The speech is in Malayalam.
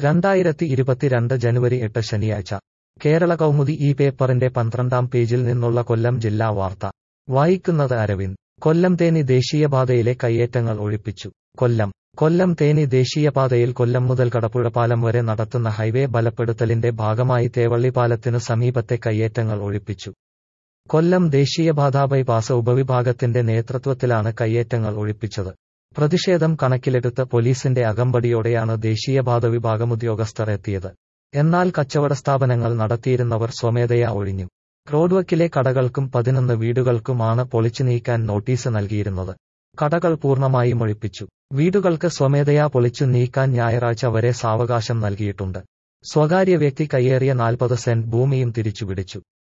രണ്ടായിരത്തി ഇരുപത്തിരണ്ട് ജനുവരി എട്ട് ശനിയാഴ്ച കേരള കൗമുദി ഈ പേപ്പറിന്റെ പന്ത്രണ്ടാം പേജിൽ നിന്നുള്ള കൊല്ലം ജില്ലാ വാർത്ത വായിക്കുന്നത് അരവിന്ദ് കൊല്ലം തേനി ദേശീയപാതയിലെ കയ്യേറ്റങ്ങൾ ഒഴിപ്പിച്ചു കൊല്ലം കൊല്ലം തേനി ദേശീയപാതയിൽ കൊല്ലം മുതൽ കടപ്പുഴ പാലം വരെ നടത്തുന്ന ഹൈവേ ബലപ്പെടുത്തലിന്റെ ഭാഗമായി തേവള്ളിപ്പാലത്തിനു സമീപത്തെ കയ്യേറ്റങ്ങൾ ഒഴിപ്പിച്ചു കൊല്ലം ദേശീയപാത ബൈപാസ് ഉപവിഭാഗത്തിന്റെ നേതൃത്വത്തിലാണ് കയ്യേറ്റങ്ങൾ ഒഴിപ്പിച്ചത് പ്രതിഷേധം കണക്കിലെടുത്ത് പോലീസിന്റെ അകമ്പടിയോടെയാണ് ദേശീയപാത വിഭാഗം ഉദ്യോഗസ്ഥർ എത്തിയത് എന്നാൽ കച്ചവട സ്ഥാപനങ്ങൾ നടത്തിയിരുന്നവർ സ്വമേധയാ ഒഴിഞ്ഞു റോഡ്വക്കിലെ കടകൾക്കും പതിനൊന്ന് വീടുകൾക്കുമാണ് പൊളിച്ചു നീക്കാൻ നോട്ടീസ് നൽകിയിരുന്നത് കടകൾ പൂർണ്ണമായും ഒഴിപ്പിച്ചു വീടുകൾക്ക് സ്വമേധയാ പൊളിച്ചു നീക്കാൻ ഞായറാഴ്ച വരെ സാവകാശം നൽകിയിട്ടുണ്ട് സ്വകാര്യ വ്യക്തി കയ്യേറിയ നാൽപ്പത് സെന്റ് ഭൂമിയും തിരിച്ചുപിടിച്ചു